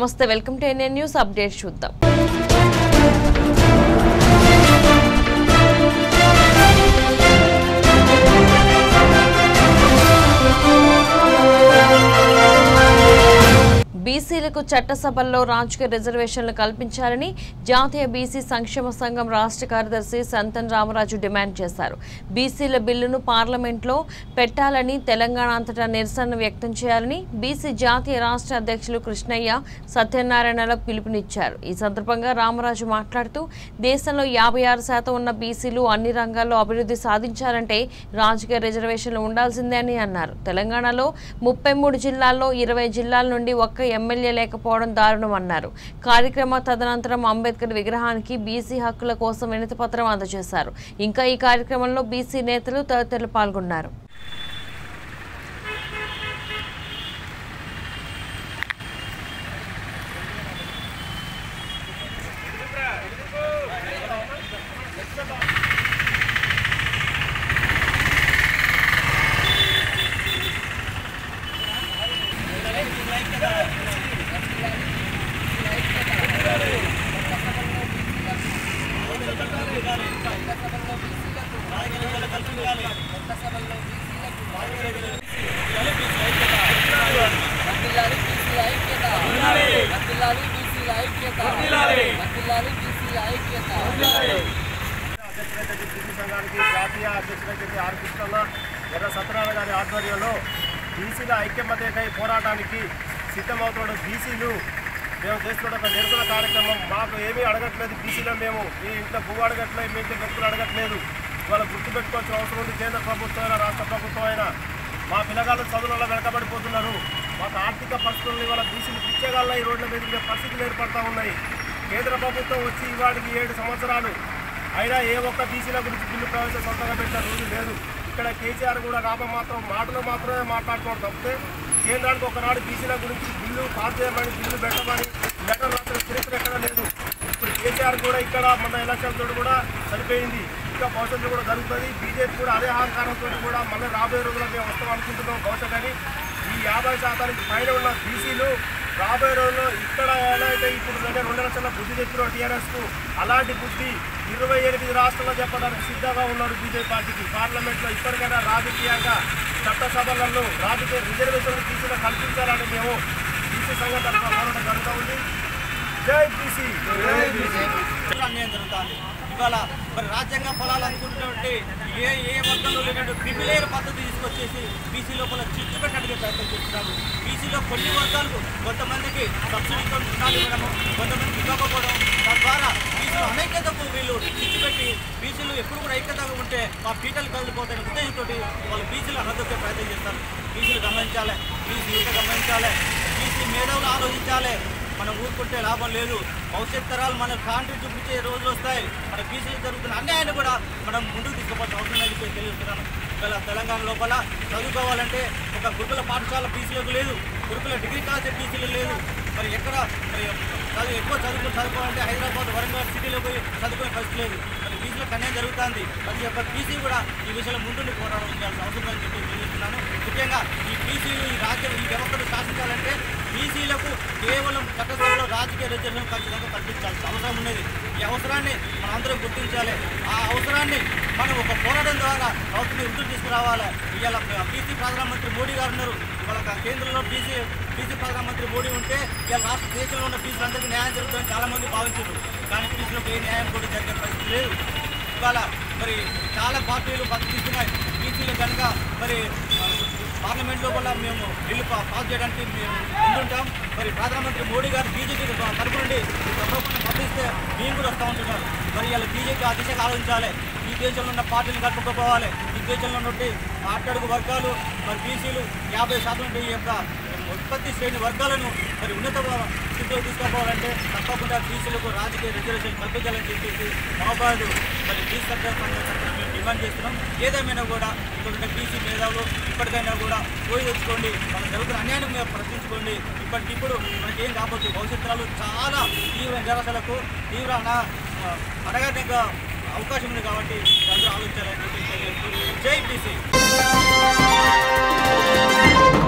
నమస్తే welcome to NN news update చూద్దాం బీసీలకు చట్టసభల్లో రాజకీయ రిజర్వేషన్లు కల్పించాలని జాతీయ బీసీ సంక్షేమ సంఘం రాష్ట్ర కార్యదర్శి సంతన్ రామరాజు డిమాండ్ చేశారు బీసీల బిల్లును పార్లమెంట్లో పెట్టాలని తెలంగాణ అంతటా నిరసన వ్యక్తం చేయాలని బీసీ జాతీయ రాష్ట్ర అధ్యక్షులు కృష్ణయ్య సత్యనారాయణల పిలుపునిచ్చారు ఈ సందర్భంగా రామరాజు మాట్లాడుతూ దేశంలో యాభై ఆరు శాతం ఉన్న బీసీలు అన్ని రంగాల్లో అభివృద్ధి సాధించాలంటే రాజకీయ రిజర్వేషన్లు ఉండాల్సిందే అని అన్నారు తెలంగాణలో ముప్పై మూడు జిల్లాల్లో ఇరవై జిల్లాల నుండి ఒక్క ఎమ్మెల్యే లేకపోవడం దారుణం అన్నారు కార్యక్రమ తదనంతరం అంబేద్కర్ విగ్రహానికి బీసీ హక్కుల కోసం వినతిపత్రం అందజేశారు ఇంకా ఈ కార్యక్రమంలో బీసీ నేతలు తదితరులు పాల్గొన్నారు వర్ధిల్లాలి బీసీల ఐక్యత వర్ధిల్లాలి బీసీల ఐక్యత వర్ధిల్లాలి బీసీల ఐక్యత అధ్యక్షుడైతే బీసీ సంఘానికి జాతీయ అధ్యక్షుడైతే ఆర్ కృష్ణన్న ఎర్ర సత్యనారాయణ గారి ఆధ్వర్యంలో బీసీల ఐక్యమత్యకై పోరాటానికి సిద్ధమవుతున్న బీసీలు మేము చేస్తున్న ఒక నిరసన కార్యక్రమం మాకు ఏమీ అడగట్లేదు బీసీలో మేము మీ ఇంట్లో పువ్వు అడగట్లేదు మీ ఇంట్లో వ్యక్తులు అడగట్లేదు ఇవాళ గుర్తుపెట్టుకోవాల్సిన అవసరం ఉంది కేంద్ర ప్రభుత్వం అయినా రాష్ట్ర ప్రభుత్వం అయినా మా పిల్లగాళ్ళు చదువులలో వెనకబడిపోతున్నారు మాకు ఆర్థిక పరిస్థితులు ఇవాళ బీసీలు పిచ్చేగాళ్ళ ఈ రోడ్ల మీద పరిస్థితులు ఏర్పడతా ఉన్నాయి కేంద్ర ప్రభుత్వం వచ్చి ఇవాటికి ఏడు సంవత్సరాలు అయినా ఏ ఒక్క బీసీల గురించి బిల్లు ప్రవేశం సొంతంగా పెట్టిన రోజు లేదు ఇక్కడ కేసీఆర్ కూడా రామ మాత్రం మాటలు మాత్రమే మాట్లాడుకోవడం తప్పితే కేంద్రానికి ఒకనాడు బీసీల గురించి బిల్లు పాస్ చేయమని బిల్లు పెట్టమని లెటర్ రాసిన చరిత్ర ఎక్కడ లేదు ఇప్పుడు కేసీఆర్ కూడా ఇక్కడ మన ఎలక్షన్ తోటి కూడా చనిపోయింది ఇంకా భవిష్యత్తు కూడా జరుగుతుంది బీజేపీ కూడా అదే అహంకారంతో కూడా మళ్ళీ రాబోయే రోజుల్లో మేము వస్తాం అనుకుంటున్నాం భవిష్యత్ అని ఈ యాభై శాతానికి పైన ఉన్న బీసీలు రాబోయే రోజుల్లో ఇక్కడ ఎలా అయితే ఇప్పుడు రెండు రెండు లక్షల బుద్ధి చెప్పిన టీఆర్ఎస్కు అలాంటి బుద్ధి ఇరవై ఎనిమిది రాష్ట్రాల్లో చెప్పడానికి సిద్ధంగా ఉన్నారు బీజేపీ పార్టీకి పార్లమెంట్లో ఇప్పటికైనా రాజకీయంగా చట్టసభలలో రాజకీయ రిజర్వేషన్లు బీసీలో కల్పించాలని మేము బీసీ సంఘం తరఫున పోరాటం జరుగుతూ ఉంది జై బీసీ అన్యాయం జరుగుతుంది ఇవాళ మరి రాజ్యాంగ ఫలాలు అనుకుంటుంటే ఏ ఏ వర్గంలో లేనట్టు క్రిమిలేయర్ పద్ధతి తీసుకొచ్చేసి బీసీ లోపల చిచ్చు పెట్టడానికి ప్రయత్నం చేస్తున్నారు బీసీలో కొన్ని వర్గాలకు కొంతమందికి సబ్సిడీతో రుణాలు ఇవ్వడము కొంతమందికి ఇవ్వకపోవడం తద్వారా బీసీలు అనైక్యతకు వీళ్ళు చిచ్చు పెట్టి బీసీలు ఎప్పుడు కూడా ఐక్యతగా ఉంటే మా పీటలు కదిలిపోతాయనే ఉద్దేశంతో వాళ్ళు బీసీలు అనదొక్కే ప్రయత్నం చేస్తారు బీసీలు గమనించాలి బీసీ యువత గమనించాలి బీసీ మేధావులు ఆలోచించాలి మనం ఊరుకుంటే లాభం లేదు భవిష్యత్ తరాలు మన కాంట్రీ చూపించే రోజులు వస్తాయి మన బీసీలు జరుగుతున్న అన్యాయాన్ని కూడా మనం ముందుకు తీసుకుపోవాల్సిన అవసరం లేదని చెప్పి తెలియజేస్తున్నాను ఇవాళ తెలంగాణ లోపల చదువుకోవాలంటే ఒక గురుకుల పాఠశాల బీసీలకు లేదు గురుకుల డిగ్రీ కాలేజ్ బీసీలు లేదు మరి ఎక్కడ మరి చదువు ఎక్కువ చదువుకుని చదువుకోవాలంటే హైదరాబాద్ వరంగల్ సిటీలో పోయి చదువుకునే పరిస్థితి లేదు మరి బీసీలకు అన్యాయం జరుగుతుంది ప్రతి ఒక్క బీసీ కూడా ఈ విషయంలో ముందుండి పోరాటం చేయాల్సిన అవసరం ఉందని చెప్పి తెలియజేస్తున్నాను ముఖ్యంగా ఈ బీసీలు ఈ రాజ్యం ఈ వ్యవస్థను శాసించాలంటే బీసీలకు కేవలం చట్టసభలో రాజకీయ రిజర్వేషన్ ఖచ్చితంగా కల్పించాల్సిన అవసరం ఉన్నది ఈ అవసరాన్ని మనందరం గుర్తించాలి ఆ అవసరాన్ని మనం ఒక పోరాటం ద్వారా అవసరం వృద్ధి తీసుకురావాలి ఇవాళ బీసీ ప్రధానమంత్రి మోడీ గారు ఉన్నారు ఇవాళ కేంద్రంలో బీసీ బీసీ ప్రధానమంత్రి మోడీ ఉంటే ఇవాళ రాష్ట్ర దేశంలో ఉన్న బీసీలందరికీ న్యాయం జరుగుతుందని చాలా మంది భావించారు కానీ బీసీలకు ఏ న్యాయం కూడా జరిగే పరిస్థితి లేదు ఇవాళ మరి చాలా పార్టీలు బతికిస్తున్నాయి బీసీలు కనుక మరి ఆ, పార్లమెంట్ లోపల మేము బిల్లు పా- పాస్ చేయడానికి మేము ముందుంటాం మరి ప్రధానమంత్రి మోడీ గారు బీజేపీ తరపు నుండి ఈ తప్పకుండా పంపిస్తే మేము కూడా వస్తూ ఉంటున్నారు మరి ఇలా బీజేపీ ఆ దిశగా ఆలోచించాలి ఈ దేశంలో ఉన్న పార్టీలు కలుపుకోవాలి ఈ దేశంలో నుండి అట్టడుగు వర్గాలు మరి బీసీలు యాభై శాతం నుండి ఈ యొక్క ఉత్పత్తి శ్రేణి వర్గాలను మరి ఉన్నత స్థితిలో తీసుకుపోవాలంటే తప్పకుండా బీసీలకు రాజకీయ రిజర్వేషన్ కల్పించాలని చెప్పేసి మహబాద్ మరి బీసీ సర్కార్ మేము డిమాండ్ చేస్తున్నాం ఏదేమైనా కూడా ఇక్కడ ఉన్న బీసీ మేధావులు ఇప్పటికైనా కూడా పోయి తెచ్చుకోండి మన జరుగుతున్న అన్యాయాన్ని మీరు ప్రశ్నించుకోండి ఇప్పటికిప్పుడు మనకి ఏం కాబోతుంది భవిష్యత్తులో చాలా తీవ్ర నిరాశలకు తీవ్ర అనా- అడగడానికి అవకాశం ఉంది కాబట్టి అందరూ ఆలోచించాలని చెప్పి తెలియజేస్తూ జై బీసీ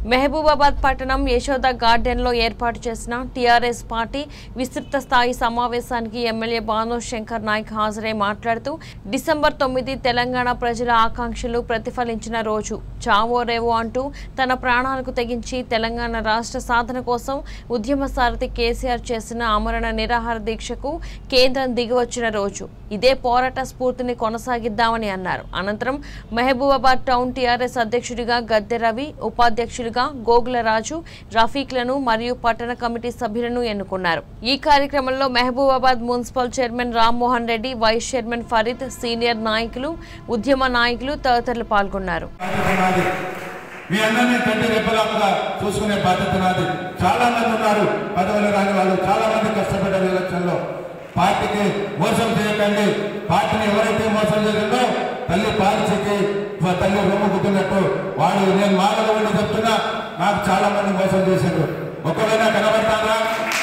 మహబూబాబాద్ పట్టణం యశోద గార్డెన్లో ఏర్పాటు చేసిన టీఆర్ఎస్ పార్టీ విస్తృత స్థాయి సమావేశానికి ఎమ్మెల్యే భాను శంకర్ నాయక్ హాజరై మాట్లాడుతూ డిసెంబర్ తొమ్మిది తెలంగాణ ప్రజల ఆకాంక్షలు ప్రతిఫలించిన రోజు చావో రేవో అంటూ తన ప్రాణాలకు తెగించి తెలంగాణ రాష్ట్ర సాధన కోసం ఉద్యమ సారథి కేసీఆర్ చేసిన ఆమరణ నిరాహార దీక్షకు కేంద్రం దిగివచ్చిన రోజు ఇదే పోరాట స్ఫూర్తిని కొనసాగిద్దామని అన్నారు అనంతరం మహబూబాబాద్ టౌన్ టీఆర్ఎస్ అధ్యక్షుడిగా గద్దె రవి ఉపాధ్యక్షులుగా గోగుల రాజు రఫీక్లను మరియు పట్టణ కమిటీ సభ్యులను ఎన్నుకున్నారు ఈ కార్యక్రమంలో Mahabubabad municipal chairman Rammohan Reddy vice chairman Farid senior నాయకులు ఉద్యమ నాయకులు తదితరులు పాల్గొన్నారు బాధ్యత నాది మీ అందరినీ కంటి రెప్పలాగా చూసుకునే బాధ్యత నాది చాలా మంది ఉన్నారు పదవులు రాని వాళ్ళు చాలా మంది కష్టపడ్డారు ఎలక్షన్ లో పార్టీకి మోసం చేయకండి పార్టీని ఎవరైతే మోసం చేసిందో తల్లి పాలసీకి తల్లి రొమ్ము గుద్దినట్టు వాడు నేను మాటలు ఉండి చెప్తున్నా నాకు చాలా మంది మోసం చేశారు ఒక్కడైనా కనబడతారా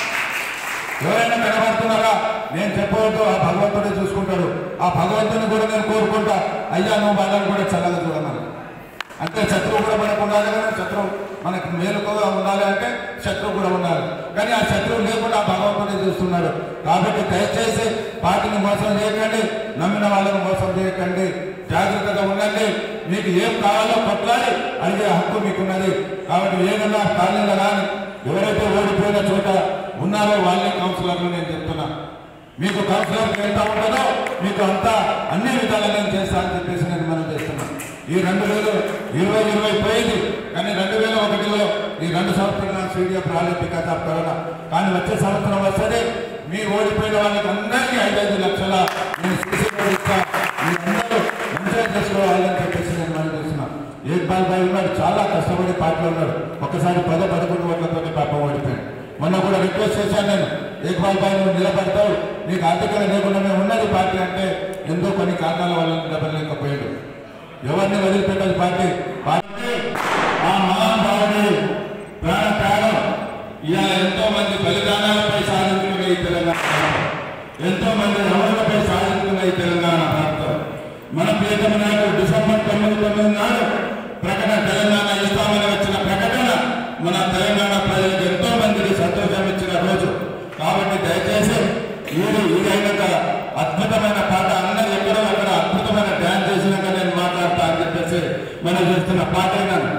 ఎవరైనా కనబడుతున్నారా నేను చెప్పవద్దు ఆ భగవంతుడే చూసుకుంటాడు ఆ భగవంతుని కూడా నేను కోరుకుంటా అయ్యా నువ్వు వాళ్ళని కూడా చల్లగా చూడమని అంటే శత్రువు కూడా మనకు ఉండాలి కానీ శత్రువు మనకు మేలుకోగా ఉండాలి అంటే శత్రువు కూడా ఉండాలి కానీ ఆ శత్రువు లేకుండా ఆ భగవంతుడే చూస్తున్నాడు కాబట్టి దయచేసి పార్టీని మోసం చేయకండి నమ్మిన వాళ్ళని మోసం చేయకండి జాగ్రత్తగా ఉండండి మీకు ఏం కావాలో కొట్లాడి అడిగే హక్కు మీకున్నది కాబట్టి ఏదన్నా కాలనీలో కానీ ఎవరైతే ఓడిపోయిన చోట ఉన్నారో వాళ్ళే కౌన్సిలర్లు నేను చెప్తున్నా మీకు కౌన్సిలర్ ఎంత ఉంటుందో మీకు అంతా అన్ని విధాలుగా నేను చేస్తా అని చెప్పేసి నేను మనం చేస్తున్నాను ఈ రెండు వేలు ఇరవై ఇరవై పోయింది కానీ రెండు వేల ఒకటిలో ఈ రెండు సంవత్సరాలు సీడీఎఫ్ రాలేదు బికాస్ ఆఫ్ కరోనా కానీ వచ్చే సంవత్సరం వస్తుంది మీ ఓడిపోయిన వాళ్ళకి అందరికీ ఐదైదు లక్షల నేను సీసీ రోడ్ ఇస్తా మీరందరూ మంచిగా చేసుకోవాలని చెప్పేసి నేను మనం చేస్తున్నాను ఏక్బాల్ భాయ్ ఉన్నాడు చాలా కష్టపడి పార్టీలో ఉన్నాడు ఒక్కసారి పద పదకొండు ఓట్లతో పాపం ఓడిపోయాడు మొన్న కూడా రిక్వెస్ట్ చేశాను నేను ఏక్బాల్ భాయ్ నువ్వు నిలబడతావు నీకు ఆర్థికంగా లేకుండా ఉన్నది పార్టీ అంటే ఎంతో కొన్ని కారణాల వల్ల నిలబడలేకపోయాడు ఎవరిని వదిలిపెట్టదు పార్టీ పార్టీ ఆ మహానుభావుడి ప్రాణ త్యాగం ఇవాళ ఎంతో మంది బలిదానాలపై సాధించుకున్న ఈ తెలంగాణ ప్రాంతం. ఎంతో మంది రమణలపై సాధించుకున్న ఈ తెలంగాణ ప్రాంతం మన ప్రియతమ నాయకుడు డిసెంబర్ తొమ్మిది తొమ్మిది నాడు ప్రకటన తెలంగాణ ఇస్తామని వచ్చిన ప్రకటన మన తెలంగాణ ప్రజలకు ఎంతో మందికి సంతోషం ఇచ్చిన రోజు కాబట్టి దయచేసి మీరు ఇదైనాక అద్భుతమైన పాట అందరూ ఎక్కడో అక్కడ అద్భుతమైన డ్యాన్స్ చేసినాక నేను మాట్లాడతా అని చెప్పేసి మనం చేస్తున్న పాట అయినాను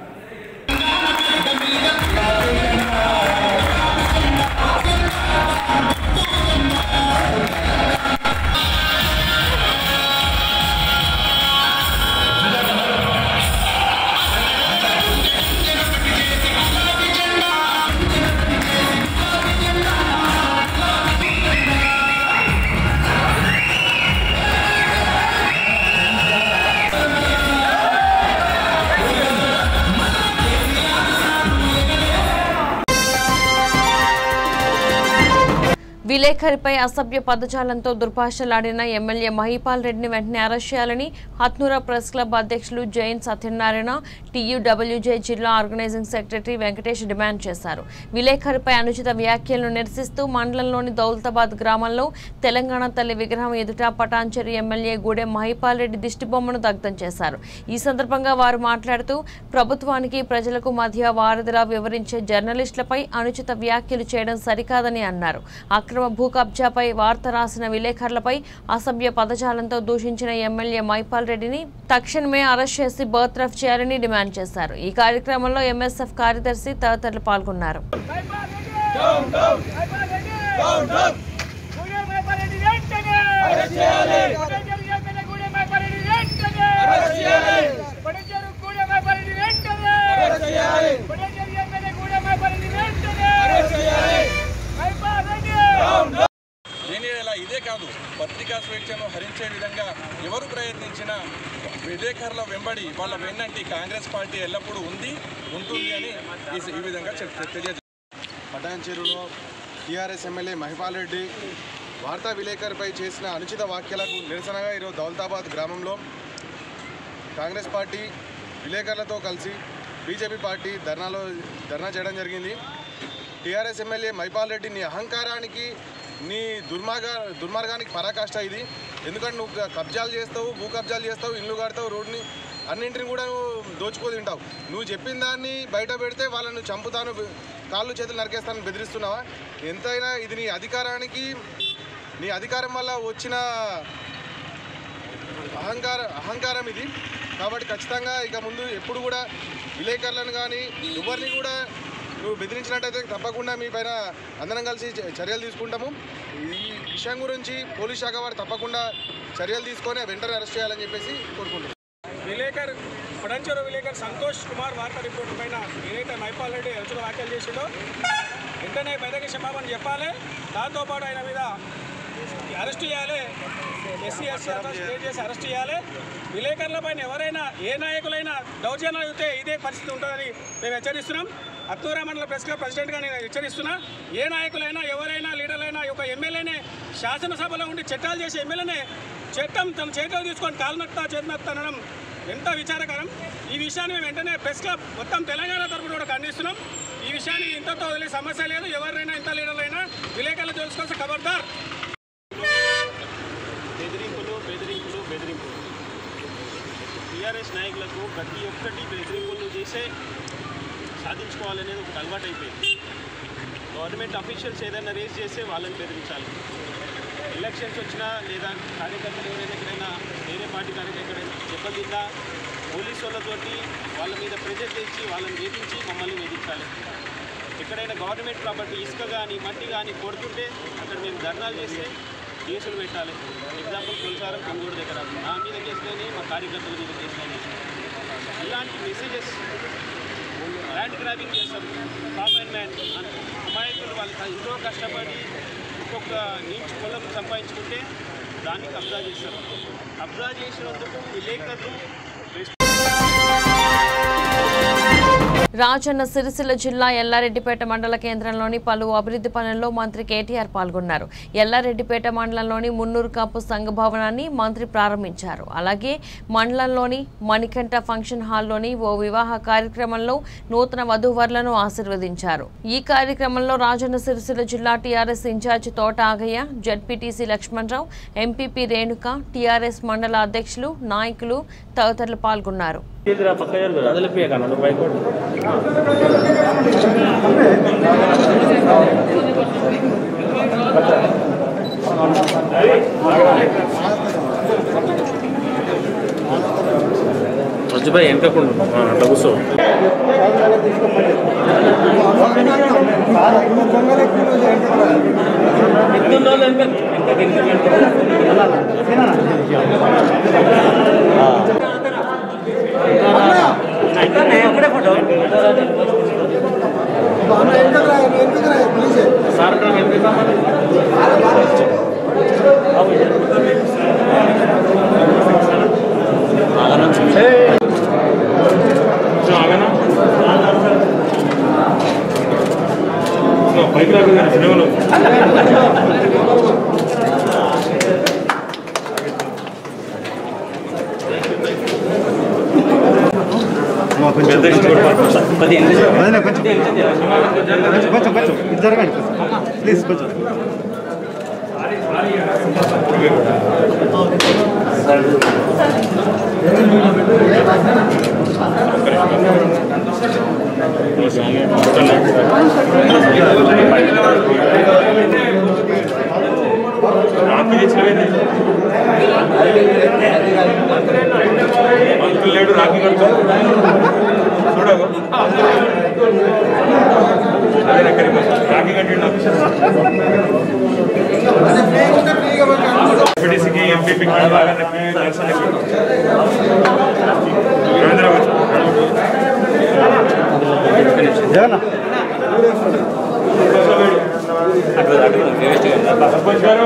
విలేకరిపై అసభ్య పదజాలంతో దుర్భాషలాడిన ఎమ్మెల్యే మహిపాల్ రెడ్డిని వెంటనే అరెస్ట్ చేయాలని హత్నూరా ప్రెస్ క్లబ్ అధ్యక్షులు జైన్ సత్యనారాయణ టీయూడబ్ల్యూజే జిల్లా ఆర్గనైజింగ్ సెక్రటరీ వెంకటేష్ డిమాండ్ చేశారు విలేకరిపై అనుచిత వ్యాఖ్యలను నిరసిస్తూ మండలంలోని దౌలతాబాద్ గ్రామంలో తెలంగాణ తల్లి విగ్రహం ఎదుట పటాన్చెరు ఎమ్మెల్యే గూడెం మహిపాల్ రెడ్డి దిష్టిబొమ్మను దగ్ధం చేశారు ఈ సందర్భంగా వారు మాట్లాడుతూ ప్రభుత్వానికి ప్రజలకు మధ్య వారధిలా వివరించే జర్నలిస్టులపై అనుచిత వ్యాఖ్యలు చేయడం సరికాదని అన్నారు అక్రమ భూ కబ్జాపై వార్త రాసిన విలేకరులపై అసభ్య పదజాలంతో దూషించిన ఎమ్మెల్యే మైపాల్ రెడ్డిని తక్షణమే అరెస్ట్ చేసి బర్త్రఫ్ చేయాలని డిమాండ్ చేశారు ఈ కార్యక్రమంలో ఎంఎస్ఎఫ్ కార్యదర్శి తదితరులు పాల్గొన్నారు దీని ఇలా ఇదే కాదు పత్రికా స్వేచ్ఛను హరించే విధంగా ఎవరు ప్రయత్నించినా విలేకరుల వెంబడి వాళ్ళ వెన్నంటి కాంగ్రెస్ పార్టీ ఎల్లప్పుడూ ఉంది ఉంటుంది అని ఈ- ఈ విధంగా చెప్ తెలియజేస్తారు పటాన్చెరులో టీఆర్ఎస్ ఎమ్మెల్యే మహిపాల్ రెడ్డి వార్తా విలేకరిపై చేసిన అనుచిత వ్యాఖ్యలకు నిరసనగా ఈరోజు దౌలతాబాద్ గ్రామంలో కాంగ్రెస్ పార్టీ విలేకరులతో కలిసి బీజేపీ పార్టీ ధర్నాలో ధర్నా చేయడం జరిగింది టీఆర్ఎస్ ఎమ్మెల్యే మైపాల్ రెడ్డి నీ అహంకారానికి నీ దుర్మార్గ దుర్మార్గానికి పరాకాష్ట ఇది ఎందుకంటే నువ్వు కబ్జాలు చేస్తావు భూ కబ్జాలు చేస్తావు ఇల్లు కడతావు రోడ్ని అన్నింటిని కూడా నువ్వు దోచుకో తింటావు నువ్వు చెప్పిన దాన్ని బయట పెడితే వాళ్ళను చంపుతాను కాళ్ళు చేతులు నరికేస్తాను బెదిరిస్తున్నావా ఎంతైనా ఇది నీ అధికారానికి నీ అధికారం వల్ల వచ్చిన అహంకార అహంకారం ఇది కాబట్టి ఖచ్చితంగా ఇక ముందు ఎప్పుడు కూడా విలేకరులను కానీ ఎవరిని కూడా నువ్వు బెదిరించినట్టయితే తప్పకుండా మీ పైన అందరం కలిసి చ- చర్యలు తీసుకుంటాము ఈ విషయం గురించి పోలీస్ శాఖ వారు తప్పకుండా చర్యలు తీసుకొని వెంటనే అరెస్ట్ చేయాలని చెప్పేసి కోరుకుంటున్నాం విలేకర్ పడంచూరు విలేకర్ సంతోష్ కుమార్ వార్తా రిపోర్ట్ పైన ఏదైతే మైపాల్ రెడ్డి రుచుల వ్యాఖ్యలు చేసిండో వెంటనే బయటకి క్షమాపణ చెప్పాలి దాంతోపాటు ఆయన మీద అరెస్ట్ చేయాలి ఎస్సీ ఎస్సీ స్టేట్ చేసి అరెస్ట్ చేయాలి విలేకరుల పైన ఎవరైనా ఏ నాయకులైనా దౌర్జన్యం అయితే ఇదే పరిస్థితి ఉంటుందని మేము హెచ్చరిస్తున్నాం అత్తూరా మండల ప్రెస్ క్లబ్ ప్రెసిడెంట్గా నేను హెచ్చరిస్తున్నా ఏ నాయకులైనా ఎవరైనా లీడర్లైనా ఒక ఎమ్మెల్యేనే శాసనసభలో ఉండి చట్టాలు చేసే ఎమ్మెల్యేనే చట్టం తమ చేతిలో తీసుకొని కాలునత్తా చేతినత్తా అనడం ఎంత విచారకరం ఈ విషయాన్ని మేము వెంటనే ప్రెస్ క్లబ్ మొత్తం తెలంగాణ తరపున కూడా ఖండిస్తున్నాం ఈ విషయాన్ని ఇంతతో వదిలే సమస్య లేదు ఎవరైనా ఇంత లీడర్లైనా విలేకరులు తెలుసుకోవాల్సిన ఖబర్దార్ బెదిరింపులు బెదిరింపులు బెదిరింపులు టీఆర్ఎస్ నాయకులకు ప్రతి ఒక్కటి బెదిరింపులు చేసే సాధించుకోవాలనేది ఒక అలవాటు అయిపోయింది గవర్నమెంట్ అఫీషియల్స్ ఏదైనా రేస్ చేస్తే వాళ్ళని బెదిరించాలి ఎలక్షన్స్ వచ్చినా లేదా కార్యకర్తలు ఎవరైనా ఎక్కడైనా వేరే పార్టీ కార్యకర్తలు దెబ్బతిన్నా పోలీసు వాళ్ళతోటి వాళ్ళ మీద ప్రెజర్ తెచ్చి వాళ్ళని వేధించి మమ్మల్ని వేధించాలి ఎక్కడైనా గవర్నమెంట్ ప్రాపర్టీ ఇసుక కానీ మట్టి కానీ కొడుతుంటే అక్కడ మేము ధర్నాలు చేస్తే కేసులు పెట్టాలి ఎగ్జాంపుల్ కొలసారం కొంగోడు దగ్గర నా మీద కేసులని మా కార్యకర్తల మీద కేసులని ఇలాంటి మెసేజెస్ ల్యాండ్ గ్రాబింగ్ చేస్తారు కామన్ మ్యాన్ అమాయకులు వాళ్ళు ఎంతో కష్టపడి ఒక్కొక్క ఇంచ్ పొలం సంపాదించుకుంటే దాన్ని కబ్జా చేస్తారు కబ్జా చేసినందుకు విలేకరులు రాజన్న సిరిసిల్ల జిల్లా ఎల్లారెడ్డిపేట మండల కేంద్రంలోని పలు అభివృద్ధి పనుల్లో మంత్రి కేటీఆర్ పాల్గొన్నారు ఎల్లారెడ్డిపేట మండలంలోని మున్నూరు కాపు సంఘ భవనాన్ని మంత్రి ప్రారంభించారు అలాగే మండలంలోని మణికంఠ ఫంక్షన్ హాల్లోని ఓ వివాహ కార్యక్రమంలో నూతన వధూవరులను ఆశీర్వదించారు ఈ కార్యక్రమంలో రాజన్న సిరిసిల్ల జిల్లా TRS in-charge Thota Agaiah ZPTC Lakshmanarao MPP Renuka TRS మండల అధ్యక్షులు నాయకులు తదితరులు పాల్గొన్నారు రజ్జుబాయ్ వెనకకుండా అట్లా కూర్చో పైకి రాకుండా సినిమాలో అంకుల్ లేడు రాఖీ కడుతూ చూడవు అదే ఎక్కడికి రాఖీ కట్టిండు ఎంపీటీసీకి ఎంపీపీకి బాగా నర్సన్ రవీంద్ర సర్పంచ్ గారు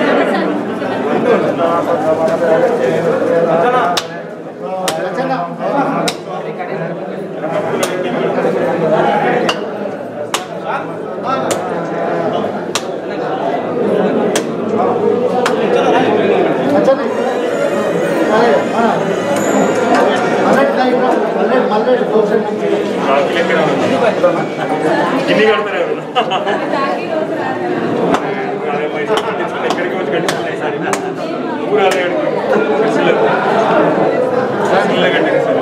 రాఖీలు ఎక్కడ గిన్ని కడతారు ఎవరు అదే పైసలు కట్టించుకుని ఎక్కడికి వచ్చి కట్టించుకున్నాయి సార్ ఊరు అదే కట్టుకున్నాం కట్టించారు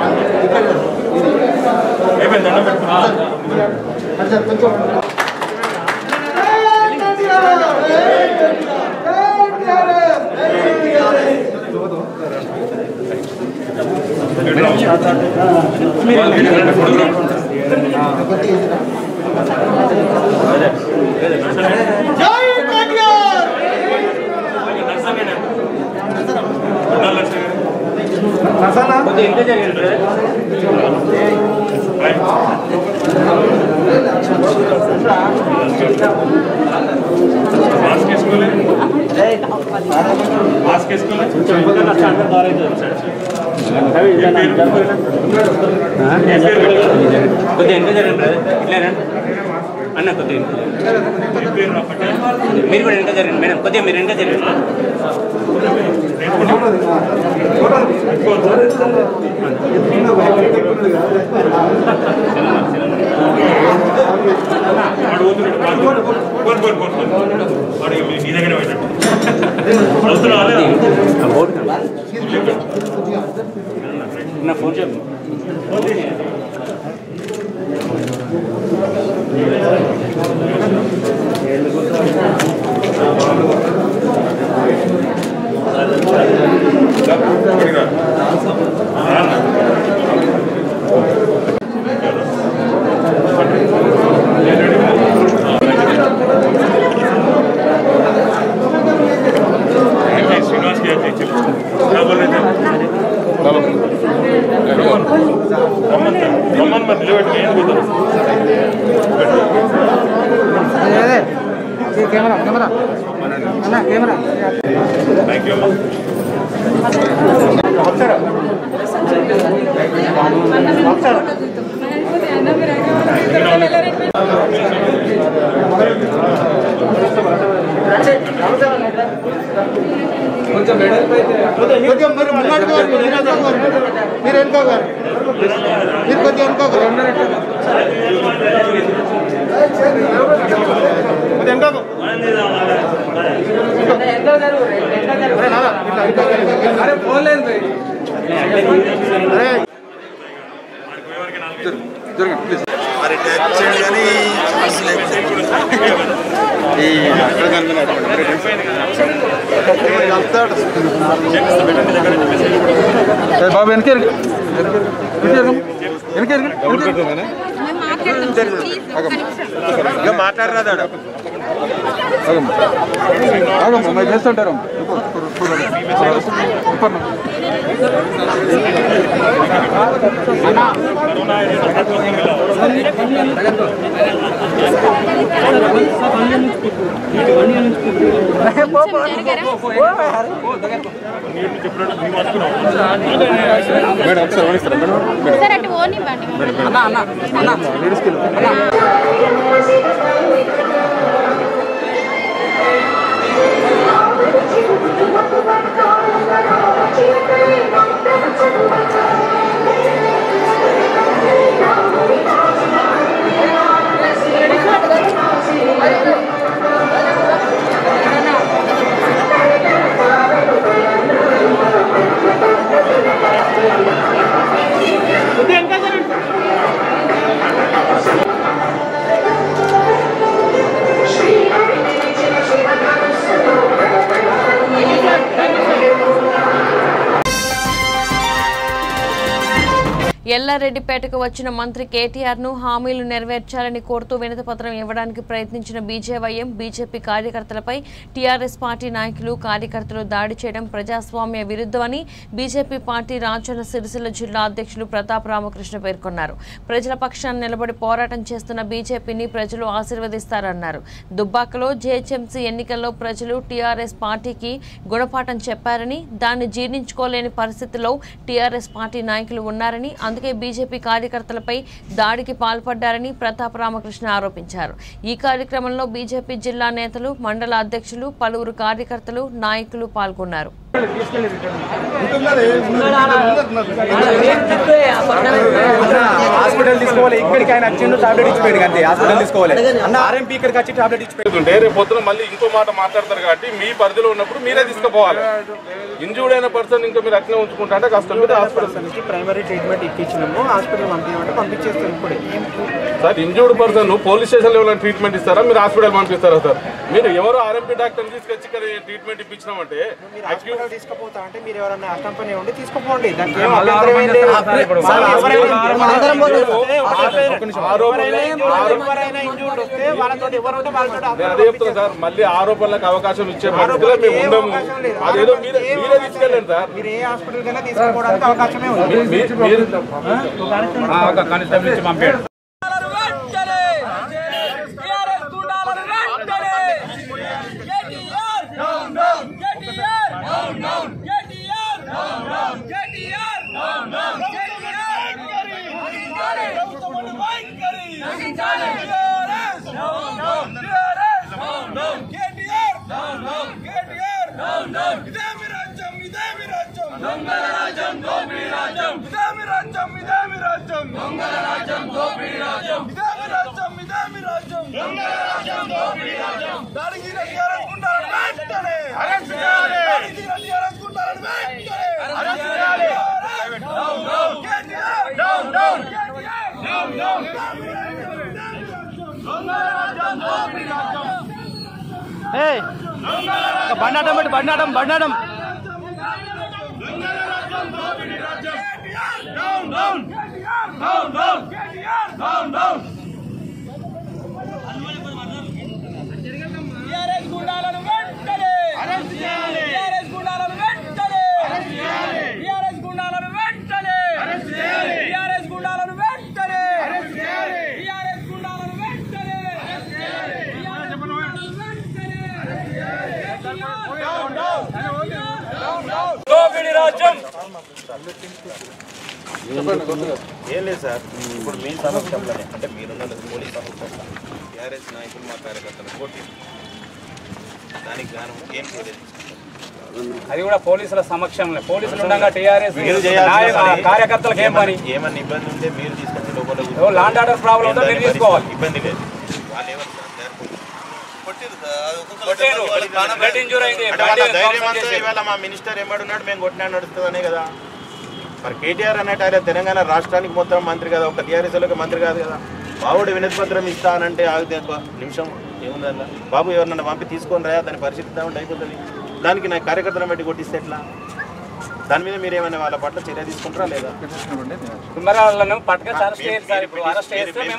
కొద్దిగా ఎంత జరగండి బ్రదర్ ఇట్లా రండి అన్న కొద్దిగా మీరు కూడా ఎంత జరగండి మేడం కొద్దిగా మీరు ఎంత జరగండి నా ఫోన్ చెప్పు కెమెరా కెమెరా అన్న కెమెరా కొద్దిగా మరి ముంగడుకు వారు, మీరు వెనుకోరు. మీరు వెనుకోగారు మీరు కొద్దిగా వెనుకోగారు కొద్దిగా వెనుకోకు. అరే నాన్న, ఇట్లా వెనుకోకు. అరే పోలేదు భయ్. అరే మరి టచ్ చేయండి కానీ అసలు ఈ అక్కడ బాబు వెనక వెనక ఇక మాట్లాడరాదాడు ఆగమ్మా చేస్తుంటారు మేడం ఒకసారి ఓడిస్తారా మేడం సార్ అటు ఓనివ్వండి అన్న అన్న అన్న లేడీస్ కిలో ఎల్లారెడ్డిపేటకు వచ్చిన మంత్రి కేటీఆర్ ను హామీలు నెరవేర్చాలని కోరుతూ వినతిపత్రం ఇవ్వడానికి ప్రయత్నించిన బీజేవైఎం బీజేపీ కార్యకర్తలపై టీఆర్ఎస్ పార్టీ నాయకులు కార్యకర్తలు దాడి చేయడం ప్రజాస్వామ్య విరుద్ధమని బీజేపీ పార్టీ రాజన్న సిరిసిల్ల జిల్లా అధ్యక్షులు ప్రతాప్ రామకృష్ణ పేర్కొన్నారు ప్రజల పక్షాన్ని నిలబడి పోరాటం చేస్తున్న బీజేపీని ప్రజలు ఆశీర్వదిస్తారన్నారు దుబ్బాకలో జేహెచ్ఎంసీ ఎన్నికల్లో ప్రజలు టీఆర్ఎస్ పార్టీకి గుణపాఠం చెప్పారని దాన్ని జీర్ణించుకోలేని పరిస్థితిలో టీఆర్ఎస్ పార్టీ నాయకులు ఉన్నారని అందుకే బీజేపీ కార్యకర్తలపై దాడికి పాల్పడ్డారని ప్రతాప్ రామకృష్ణ ఆరోపించారు ఈ కార్యక్రమంలో బీజేపీ జిల్లా నేతలు మండల అధ్యక్షులు పలువురు కార్యకర్తలు నాయకులు పాల్గొన్నారు హాస్పిటల్ తీసుకోవాలి ఇక్కడికి ఆయన వచ్చిండు టాబ్లెట్ ఇచ్చిపోయాడు అంతే హాస్పిటల్ తీసుకోవాలి అన్న ఆర్ఎంపీ ఇక్కడికి వచ్చి టాబ్లెట్ ఇచ్చిపోయాడు ఉంటే రేపు పొద్దున మళ్ళీ ఇంకో మాట మాట్లాడతారు కాబట్టి మీ పరిధిలో ఉన్నప్పుడు మీరే తీసుకుపోవాలి ఇంజూర్డ్ అయిన పర్సన్ ఇంకా మీరు అట్లే ఉంచుకుంటా అంటే కష్టం మీద హాస్పిటల్ ప్రైమరీ ట్రీట్మెంట్ ఇప్పించినాము హాస్పిటల్ పంపించమంటే పంపించేస్తాం ఇప్పుడు sir injured person police station level treatment ఇస్తారా మీరు హాస్పిటల్ పంపిస్తారా సార్ మీరు ఎవరు ఆర్ఎంపీ డాక్టర్ తీసుకొచ్చి ఇక్కడ ట్రీట్మెంట్ ఇప్పించినామంటే హాస్పిటల్ తీసుకుపోతా అంటే మీరు ఎవరన్నా అష్టం పని ఉండి తీసుకుపోండి దానికి ఏం అభ్యంతరం ఏం లేదు. సార్, ఎవరైనా- ఒక్క నిమిషం. ఎవరైనా ఎవరైనా injured వస్తే వాళ్ళతో ఎవరు ఉంటే వాళ్ళతో నేను అదే చెప్తున్నా సార్ మళ్ళీ ఆరోపణలకు అవకాశం ఇచ్చే పరిస్థితిలో మేము ఉండము అదేదో మీరే మీరే తీసుకెళ్ళండి సార్ మీరు ఏ హాస్పిటల్ కైనా తీసుకోవడానికి అవకాశమే ఉంది మీ- మీరు కానిస్టేబుల్ ఇచ్చి పంపాడు బండాటం పెట్టి బండాటం బండాటం ఏం లేదు సార్ ఇప్పుడు మీ సమక్షంలోనే అంటే మీరున్న పోలీస్ సమక్షంలో టీఆర్ఎస్ నాయకులు మా కార్యకర్తలు కొట్టి దానికి గాను ఏం చేయలేదు అది కూడా పోలీసుల సమక్షంలో పోలీసులు ఉండగా టీఆర్ఎస్ మీరు చేయాల్సిన పని- కార్యకర్తలకు ఏం పని ఏమన్నా ఇబ్బంది ఉంటే మీరు తీసుకొచ్చి లోపల ఏవో లాండ్ ఆర్డర్ ప్రాబ్లం ఉందో మీరు తీసుకోవాలి ఇబ్బంది లేదు వాళ్ళు ఎవరు సార్ కొట్టిర్రు. బ్లడ్ ఇంజూర్ అయింది. అంటే వాళ్ళ బ్లడ్ ధైర్యం ట్రాన్స్ఫర్ అంతా చేసి- ఇవాళ మా మినిస్టర్ ఏమడున్నాడు మేము కొట్టినా నడుస్తుందనే కదా మరి కేటీఆర్ అన్నట్టు ఆయన తెలంగాణ రాష్ట్రానికి మొత్తం మంత్రి కదా ఒక టీఆర్ఎస్లోకి మంత్రి కాదు కదా బాబుడు వినతి పత్రం ఇస్తా అనంటే ఆగితే ఒక నిమిషం ఏముందన్న బాబు ఎవరినన్నా పంపి తీసుకొని రా దాని పరిస్థితి ఇద్దామంటే అయిపోతుంది దానికి నా కార్యకర్తలను బట్టి కొట్టిస్తే ఎట్లా దాని మీద మీరు ఏమైనా వాళ్ళ పట్ల చర్య తీసుకుంటారా లేదా మరి వాళ్ళను పట్టుకొని అరెస్ట్ చేయాలి సార్ ఇప్పుడు అరెస్ట్ చేస్తే మేము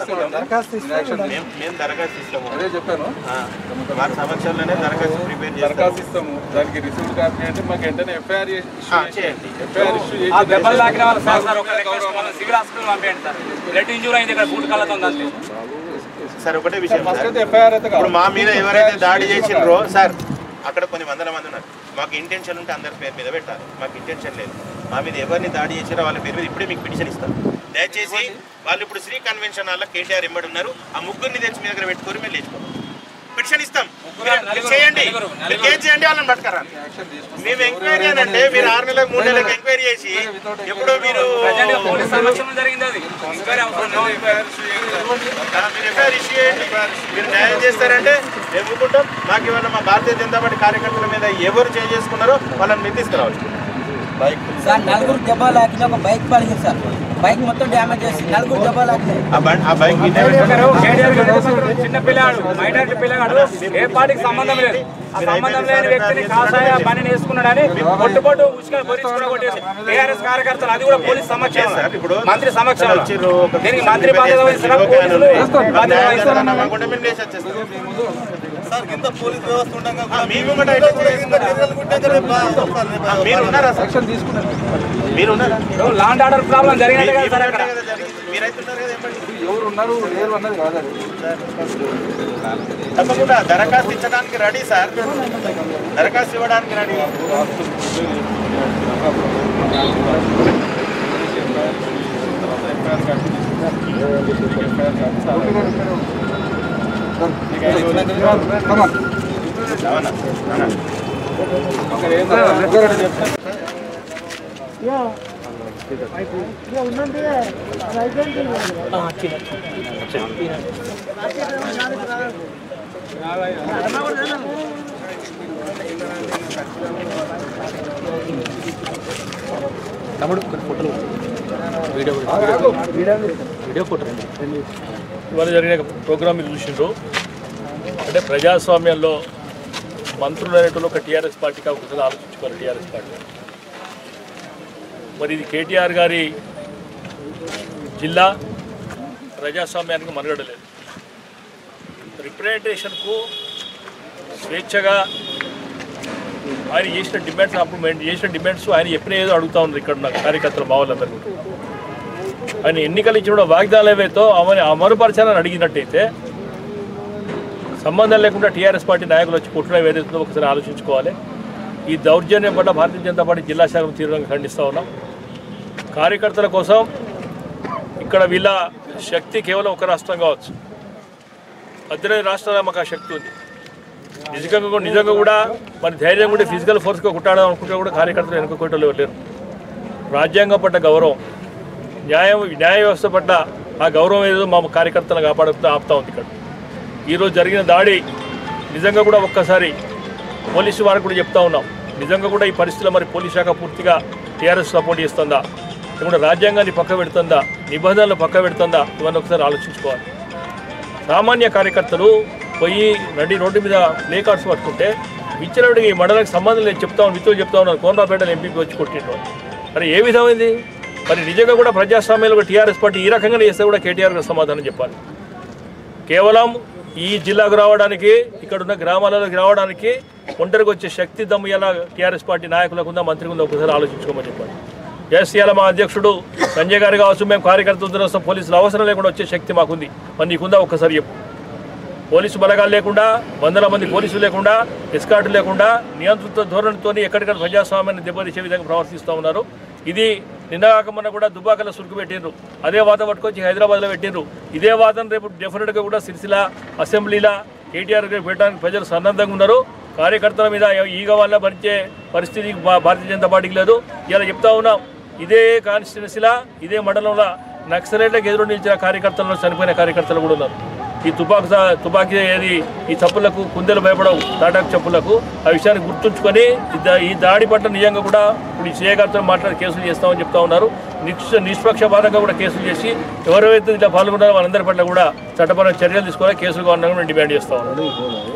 మేము మేము దరఖాస్తు ఇస్తాము అదే చెప్పాను వారి సమక్షంలోనే దరఖాస్తు ప్రిపేర్ దరఖాస్తు ఇస్తాము దానికి రిసీవ్డ్ కాపీ అంటే మాకు వెంటనే ఎఫ్ఐఆర్ చేయండి ఎఫ్ఐఆర్ ఇష్యూ ఆ దెబ్బలు తాకిన వాళ్ళు సార్ సార్ ఒక రిక్వెస్ట్ మన సివిల్ హాస్పిటల్ పంపేయండి సార్ బ్లడ్ ఇంజూర్ అయింది ఇక్కడ బూట్ కళ్ళతో ఉంది అంతే సార్ ఒకటే విషయం ఫస్ట్ సార్. అయితే ఎఫ్ఐఆర్ అయితే ఇప్పుడు మా మీద ఎవరైతే దాడి చేసిండ్రో సార్ అక్కడ కొన్ని వందల మంది ఉన్నారు మాకు ఇంటెన్షన్ ఉంటే అందరి పేరు మీద పెట్టాలి మాకు ఇంటెన్షన్ లేదు మా మీద ఎవరిని దాడి చేసినా వాళ్ళ పేరు మీద ఇప్పుడే మీకు పిటిషన్ ఇస్తాం దయచేసి వాళ్ళు ఇప్పుడు శ్రీ కన్వెన్షన్ హాల్లో కేటీఆర్ ఎంబడి ఉన్నారు ఆ ముగ్గురిని తెచ్చి మీ దగ్గర పెట్టుకొని మేము లేచిపోతాం పిటిషన్ ఇస్తాం మీరు- మీరు చేయండి మీరు కేసు చేయండి వాళ్ళని పట్టుకరా మేము ఎంక్వైరీ అని అంటే మీరు ఆరు నెలలకు మూడు నెలలకు ఎంక్వైరీ చేసి ఎప్పుడో మీరు ప్రజెంట్ పోలీస్ సమక్షంలో జరిగింది అది ఎంక్వైరీ అవసరం నో ఎంక్వైరీ ఆ, మీరు ఎఫ్ఐఆర్ ఇష్యూ చేయండి మీరు న్యాయం చేస్తారంటే మేము ఒప్పుకుంటాం మాకు ఇవాళ మా భారతీయ జనతా పార్టీ కార్యకర్తల మీద ఎవరు చేంజ్ చేసుకున్నారో వాళ్ళని మీరు తీసుకురావచ్చు బైక్ సార్ నలుగురు దెబ్బలు తాకిన ఒక బైక్ పలిగింది సార్ బైక్ మొత్తం డ్యామేజ్ చేసి నలుగురు దెబ్బలు తాకినాయి ఆ బండి ఆ బైక్ ఇదే ఒకరు కేటీఆర్ గారు చిన్న పిల్లాడు మైనారిటీ పిల్లగాడు ఏ పార్టీకి సంబంధం లేదు ఆ సంబంధం లేని వ్యక్తిని కాషాయ పని వేసుకున్నాడని పొట్టు పొట్టు ఉసుక బొరించుకున్న కొట్టేసి టీఆర్ఎస్ కార్యకర్తలు అది కూడా పోలీస్ సమక్షం ఇప్పుడు మంత్రి సమక్షంలో వచ్చిర్రు, ఒక దీనికి మంత్రి బాధ్యత వహిస్తున్న పోలీసులు బాధ్యత న్యాయం వహిస్తున్నారు జరగనమ్మా అనుకుంటే మేము లేచి వచ్చేస్తాం. ఆ, మీ ముంగట అయితే ఆ, మీరు ఉన్నారా సార్? మీరు ఉన్నారా లాండ్ ఆర్డర్ ప్రాబ్లం జరిగినట్టు కదా సార్ అక్కడ మీరైతున్నారు కదా ఎంబడి. ఎవరు ఉన్నారు లేరు అన్నది కాదండి తప్పకుండా దరఖాస్తు ఇచ్చడానికి రెడీ సార్ దరఖాస్తు ఇవ్వడానికి రెడీ Come on. అవునా? అవునా? తమ్ముడు కొన్ని ఫోటోలు వీడియో వీడియో ఫోటో ఇవాళ జరిగిన ప్రోగ్రామ్ మీరు చూసిండ్రు అంటే ప్రజాస్వామ్యంలో మంత్రులు అనేటువంటి ఒక టీఆర్ఎస్ పార్టీకి ఒకసారి ఆలోచించుకోవాలి టీఆర్ఎస్ పార్టీ మరి ఇది కేటీఆర్ గారి జిల్లా ప్రజాస్వామ్యానికి మనుగడలేదు రిప్రజెంటేషన్కు స్వేచ్ఛగా ఆయన చేసిన డిమాండ్స్ అప్పుడు మేము చేసిన డిమాండ్స్ ఆయన ఎప్పుడే ఏదో అడుగుతా ఉన్నారు ఇక్కడ ఉన్న కార్యకర్తలు మా వాళ్ళందరూ కూడా. ఆయన ఎన్నికలు ఇచ్చిన వాగ్దానాలు ఏవైతే అవన్నీ అమలుపరచాలని అడిగినట్టయితే సంబంధం లేకుండా టీఆర్ఎస్ పార్టీ నాయకులు వచ్చి కుట్రడం ఏదైతుందో ఒకసారి ఆలోచించుకోవాలి ఈ దౌర్జన్యం పట్ల భారతీయ జనతా పార్టీ జిల్లా శాఖను తీవ్రంగా ఖండిస్తూ ఉన్నాం కార్యకర్తల కోసం ఇక్కడ వీళ్ళ శక్తి కేవలం ఒక రాష్ట్రం కావచ్చు పద్దెనిమిది రాష్ట్రాల మాకు ఆ శక్తి ఉంది నిజంగా కూడా నిజంగా కూడా మరి ధైర్యం కూడా ఫిజికల్ ఫోర్స్గా కుట్టాడడం అనుకుంటే కూడా కార్యకర్తలు వెనుకోవటం లేరు రాజ్యాంగం పట్ల గౌరవం న్యాయం న్యాయ వ్యవస్థ పట్ల ఆ గౌరవం ఏదో మా కార్యకర్తలను కాపాడుతూ ఆపుతా ఉంది ఇక్కడ ఈరోజు జరిగిన దాడి నిజంగా కూడా ఒక్కసారి పోలీసు వారికి కూడా చెప్తా ఉన్నాం నిజంగా కూడా ఈ పరిస్థితిలో మరి పోలీస్ శాఖ పూర్తిగా టీఆర్ఎస్ సపోర్ట్ చేస్తుందా లేకుంటే రాజ్యాంగాన్ని పక్క పెడుతుందా నిబంధనలు పక్క పెడుతుందా ఇవన్నీ ఒకసారి ఆలోచించుకోవాలి సామాన్య కార్యకర్తలు పోయి నడి రోడ్డు మీద ప్లే కార్డ్స్ పట్టుకుంటే ఇచ్చినప్పటికీ ఈ మండలానికి సంబంధం లేదు చెప్తా ఉన్నాను మిత్రులు చెప్తా ఉన్నారు కోనరాపేటలో ఎంపీపీ వచ్చి కొట్టిండ్రు మరి ఏ విధమైంది మరి నిజంగా కూడా ప్రజాస్వామ్యంలో టీఆర్ఎస్ పార్టీ ఈ రకంగా చేస్తే కూడా కేటీఆర్ గారు సమాధానం చెప్పాలి కేవలం ఈ జిల్లాకు రావడానికి ఇక్కడ ఉన్న గ్రామాలలోకి రావడానికి ఒంటరికి వచ్చే శక్తి దమ్ము ఎలా టీఆర్ఎస్ పార్టీ నాయకులకు ఉందా మంత్రికి ఉందా ఒకసారి ఆలోచించుకోమని చెప్పాలి ఎస్ ఇవాళ మా అధ్యక్షుడు సంజయ్ గారు కావచ్చు మేము కార్యకర్తలు వస్తాం పోలీసులు అవసరం లేకుండా వచ్చే శక్తి మాకుంది మరి నీకుందా ఒక్కసారి చెప్పు పోలీసు బలగాలు లేకుండా వందల మంది పోలీసులు లేకుండా ఎస్కాట్లు లేకుండా నియంత్రిత ధోరణితో ఎక్కడిక్కడ ప్రజాస్వామ్యాన్ని దెబ్బతీసే విధంగా ప్రవర్తిస్తూ ఉన్నారు ఇది నిన్న కాక మొన్న కూడా దుబ్బాకలో సురుకు పెట్టిండ్రు అదే వాత పట్టుకొచ్చి హైదరాబాద్లో పెట్టిండ్రు ఇదే వాదన రేపు డెఫినెట్గా కూడా సిరిసిల్ల అసెంబ్లీలో కేటీఆర్ గారు పెట్టడానికి ప్రజలు సన్నద్ధంగా ఉన్నారు కార్యకర్తల మీద ఈగ వల్ల భరించే పరిస్థితి భా- భారతీయ జనతా పార్టీకి లేదు ఇలా చెప్తా ఉన్నాం ఇదే కాన్స్టిట్యున్సీలా ఇదే మండలంలో నక్సలైట్లకు ఎదురు నిలిచిన కార్యకర్తలను చనిపోయిన కార్యకర్తలు కూడా ఉన్నారు ఈ తుపాకు సా- తుపాకీ ఏది ఈ చప్పులకు కుందెలు భయపడవు తాటాకు చెప్పులకు ఆ విషయాన్ని గుర్తుంచుకొని ఈ దా- ఈ దాడి పట్ల నిజంగా కూడా ఇప్పుడు ఈ సీఏగారితో మాట్లాడి కేసులు చేస్తామని చెప్తా ఉన్నారు నిక్ష నిష్పక్షపాతంగా కూడా కేసులు చేసి ఎవరైతే ఇట్లా పాల్గొన్నారో వాళ్ళందరి పట్ల కూడా చట్టపరమైన చర్యలు తీసుకోవాలి కేసులు కావాలని కూడా డిమాండ్ చేస్తా ఉన్నాను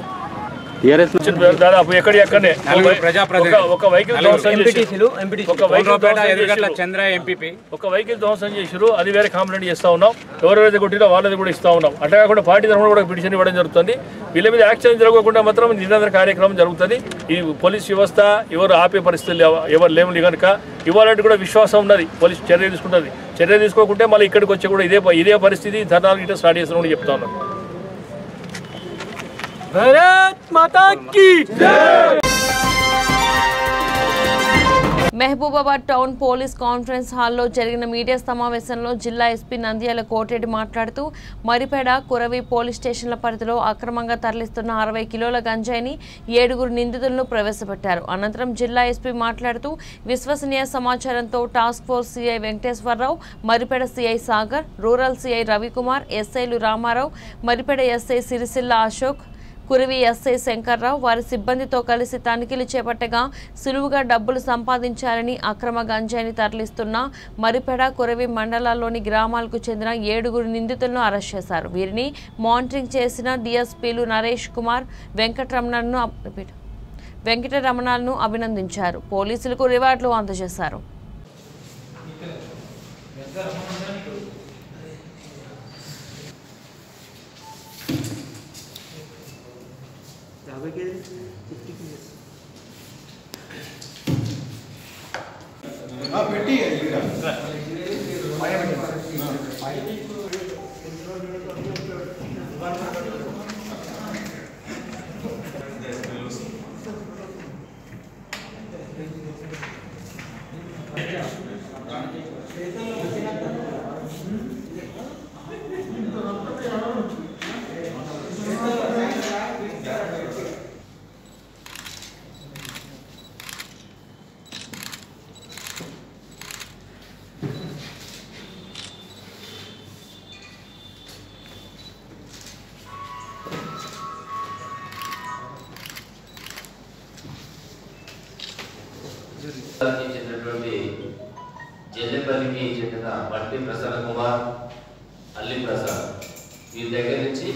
దాదాపు ఎక్కడి ఎక్కడనే నలుగురు ప్రజాప్రతినిధులు. ఒక- ఒక వెహికల్ నలుగురు ధ్వంసం చేసి- ఎంపీటీసీలు, ఎంపీటీసీలు. ఒక వెహికల్ కోనరావుపేట, ధ్వంసం ఎదురుగట్ల చేసిర్రు. చంద్ర ఎంపీపీ ఒక వెహికల్ ధ్వంసం చేసిరు అది వేరే కంప్లైంట్ చేస్తా ఉన్నాం ఎవరెవరైతే కొట్టిరో వాళ్ళది కూడా ఇస్తా ఉన్నాం అట్లా కాకుండా పార్టీ తరఫున కూడా పిటిషన్ ఇవ్వడం జరుగుతుంది వీళ్ళ మీద యాక్షన్ జరగకుండా మాత్రం నిరంతర కార్యక్రమం జరుగుతుంది ఈ పోలీస్ వ్యవస్థ ఎవరు ఆపే పరిస్థితులు ఎవ- ఎవరు లేవు కనుక ఇవ్వాలంటే కూడా విశ్వాసం ఉన్నది పోలీస్ చర్య తీసుకుంటుంది చర్య తీసుకోకుంటే మళ్ళీ ఇక్కడికి వచ్చి కూడా ఇదే ప- ఇదే పరిస్థితి ధర్నాలు గిట్ట స్టార్ట్ చేస్తామని కూడా చెప్తా ఉన్నాం Bharat Mata ki Mahabubabad town police conference హాల్లో జరిగిన మీడియా సమావేశంలో జిల్లా ఎస్పీ నంద్యాల కోటరెడ్డి మాట్లాడుతూ మరిపేడ కురవి పోలీస్ స్టేషన్ల పరిధిలో అక్రమంగా తరలిస్తున్న అరవై కిలోల గంజాయిని ఏడుగురు నిందితులను ప్రవేశపెట్టారు అనంతరం జిల్లా ఎస్పీ మాట్లాడుతూ విశ్వసనీయ సమాచారంతో task force CI Venkateswararao Maripeda CI Sagar rural CI Ravikumar ఎస్ఐలు రామారావు మరిపేడ ఎస్ఐ సిరిసిల్ల అశోక్ కురివి ఎస్ఐ శంకర్రావు వారి సిబ్బందితో కలిసి తనిఖీలు చేపట్టగా సులువుగా డబ్బులు సంపాదించాలని అక్రమ గంజాయిని తరలిస్తున్న మరిపెడ కురవి మండలాల్లోని గ్రామాలకు చెందిన ఏడుగురు నిందితులను అరెస్ట్ చేశారు వీరిని మానిటరింగ్ చేసిన డిఎస్పీలు నరేష్ కుమార్ వెంకటరమణను అబ్- రిపీట్. వెంకటరమణాలను అభినందించారు పోలీసులకు రివార్డులు అందజేశారు పెట్టి జిల్లాకి చెందినటువంటి జల్లెపల్లికి చెందిన బట్టి ప్రసన్న కుమార్ అల్లి ప్రసాద్ వీరి దగ్గర నుంచి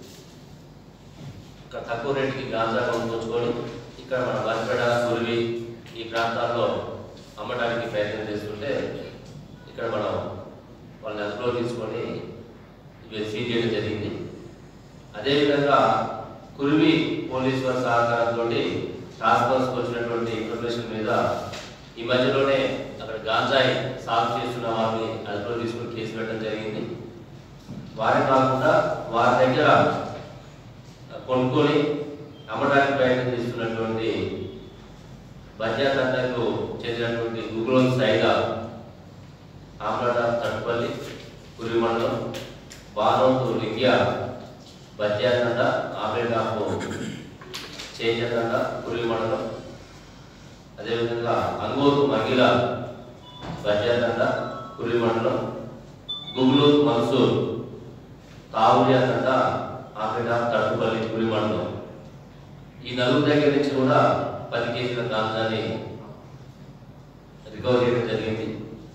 ఒక తక్కువ రేటుకి గాంజా కొనుక్కొచ్చుకొని ఇక్కడ మన వరిపేడ సురివి ఈ ప్రాంతాల్లో అమ్మడానికి ప్రయత్నం చేస్తుంటే ఇక్కడ మనం వాళ్ళని అదుపులో తీసుకొని ఇవి సీజ్ చేయడం జరిగింది అదేవిధంగా కురివి పోలీసు వారి సహకారంతో టాస్క్ ఫోర్స్కి వచ్చినటువంటి ఇన్ఫర్మేషన్ మీద ఈ మధ్యలోనే అక్కడ గాంజాయి సాగు చేస్తున్న వారిని అదుపులో తీసుకుని కేసు పెట్టడం జరిగింది వారే కాకుండా వారి దగ్గర కొనుక్కొని అమ్మడానికి ప్రయత్నం చేస్తున్నటువంటి బజ్జాతండకు చెందినటువంటి గుగ్రోల్ సైగా ఆమ్లాట తట్టుపల్లి పురి మండలం బానోతు లింగ్య బజ్జాతండ ఆమ్లెట్ ఆపు చేజతండ పురి మండలం అదేవిధంగా అంగోతు మహిళ బజ్జాతండ పురి మండలం గుగ్లూత్ మన్సూర్ తావులియా తండ ఆఫ్రికా తట్టుపల్లి పులి మండలం ఈ నలుగురు దగ్గర నుంచి కూడా పది కేజీల గాంజాని రికవర్ చేయడం జరిగింది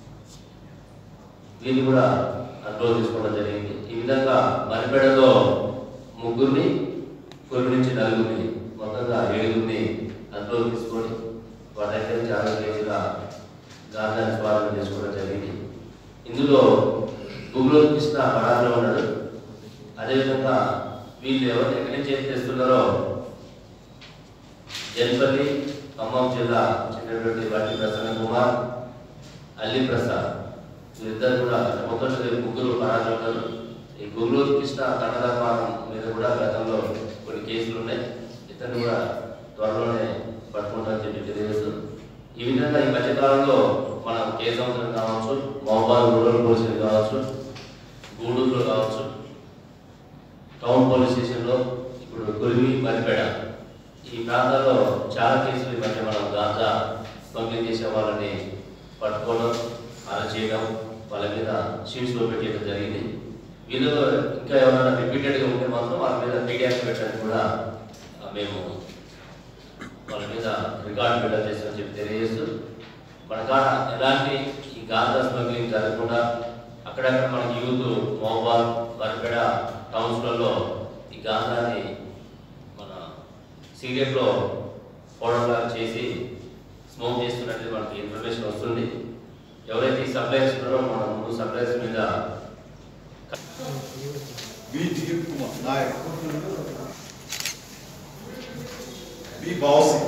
వీళ్ళు కూడా అడ్రో తీసుకోవడం జరిగింది ఈ విధంగా మరిపేడలో ముగ్గురిని కొన్ని నుంచి నలుగురిని మొత్తంగా ఏడుగురిని అడ్రో తీసుకొని వారి దగ్గర నుంచి అరవై కేజీల గాంజాని స్వాధీనం చేసుకోవడం జరిగింది ఇందులో గుగ్లో కృష్ణ పడాలో ఉన్నాడు అదేవిధంగా వీళ్ళు ఎవరు ఎక్కడి నుంచి ఏం చేస్తున్నారో జన్పల్లి ఖమ్మం జిల్లా చెందినటువంటి బట్టి ప్రసన్న కుమార్ అల్లి ప్రసాద్ వీరిద్దరు కూడా మొత్తం వీరు ముగ్గురు పరాజు ఉన్నారు ఈ గుగ్లూరు కృష్ణ తండధర్మానం మీద కూడా గతంలో కొన్ని కేసులు ఉన్నాయి ఇతను కూడా త్వరలోనే పట్టుకుంటామని చెప్పి తెలియజేస్తూ ఈ విధంగా ఈ మధ్యకాలంలో మనం కే సంవత్సరం కావచ్చు మహబాద్ రూరల్ పోలీసులు కావచ్చు గూడూరులో కావచ్చు టౌన్ పోలీస్ స్టేషన్లో ఇప్పుడు కురివి మరిపేడ ఈ ప్రాంతాల్లో చాలా కేసులు ఈ మధ్య మనం గాంజా స్మగ్లింగ్ చేసే వాళ్ళని పట్టుకోవడం అరెస్ట్ చేయడం వాళ్ళ మీద షీట్స్లో పెట్టేయడం జరిగింది వీళ్ళలో ఇంకా ఎవరైనా రిపీటెడ్గా ఉంటే మాత్రం వాళ్ళ మీద పీడియాక్ట్ పెట్టడానికి కూడా ఆ, మేము వాళ్ళ మీద రికార్డు బిల్డప్ చేస్తామని చెప్పి తెలియజేస్తూ మన కాడ ఎలాంటి ఈ గాంజా స్మగ్లింగ్ జరగకుండా అక్కడక్కడ మనకి యూత్ మోబాల్ వరపేడ టౌన్స్లలో ఈ గాంజాని మన సిగరెట్లో పౌడర్లా చేసి స్మోక్ చేస్తున్నట్టు మనకి ఇన్ఫర్మేషన్ వస్తుంది ఎవరైతే ఈ సప్లైర్స్ ఉన్నారో మన ముందు సప్లైర్స్ మీద बी दिलीप कुमार नायक बी भाव सिंह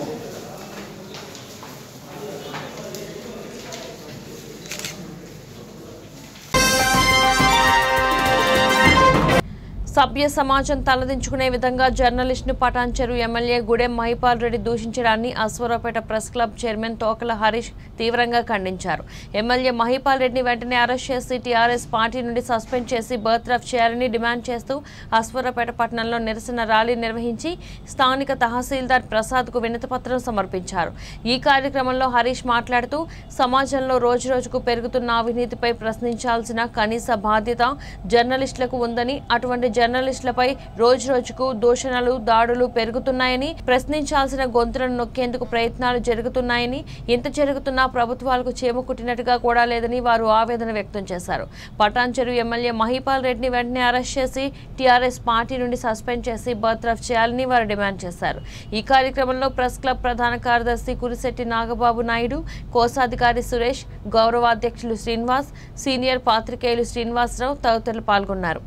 సభ్య సమాజం తలదించుకునే విధంగా జర్నలిస్టును పటాన్చెరు ఎమ్మెల్యే గుడెం మహిపాల్ రెడ్డి దూషించడాన్ని Ashwaraopeta press club chairman Tokala Harish తీవ్రంగా ఖండించారు ఎమ్మెల్యే మహిపాల్ రెడ్డిని వెంటనే అరెస్ట్ చేసి టీఆర్ఎస్ పార్టీ నుండి సస్పెండ్ చేసి బర్త్రఫ్ చేయాలని డిమాండ్ చేస్తూ అశ్వరావుపేట పట్టణంలో నిరసన ర్యాలీ నిర్వహించి స్థానిక తహసీల్దార్ ప్రసాద్కు వినతిపత్రం సమర్పించారు ఈ కార్యక్రమంలో హరీష్ మాట్లాడుతూ సమాజంలో రోజురోజుకు పెరుగుతున్న అవినీతిపై ప్రశ్నించాల్సిన కనీస బాధ్యత జర్నలిస్టులకు ఉందని అటువంటి జర్నలిస్టులపై రోజు రోజుకు దూషణలు దాడులు పెరుగుతున్నాయని ప్రశ్నించాల్సిన గొంతులను నొక్కేందుకు ప్రయత్నాలు జరుగుతున్నాయని ఇంత జరుగుతున్నా ప్రభుత్వాలకు చేమ కుట్టినట్టుగా కూడా లేదని వారు ఆవేదన వ్యక్తం చేశారు పటాన్చెరు ఎమ్మెల్యే మహిపాల్ రెడ్డిని వెంటనే అరెస్ట్ చేసి టీఆర్ఎస్ పార్టీ నుండి సస్పెండ్ చేసి బర్త్రఫ్ చేయాలని వారు డిమాండ్ చేశారు ఈ కార్యక్రమంలో ప్రెస్ క్లబ్ ప్రధాన కార్యదర్శి కురిశెట్టి నాగబాబు నాయుడు కోశాధికారి సురేష్ గౌరవాధ్యక్షులు శ్రీనివాస్ సీనియర్ పాత్రికేయులు శ్రీనివాసరావు తదితరులు పాల్గొన్నారు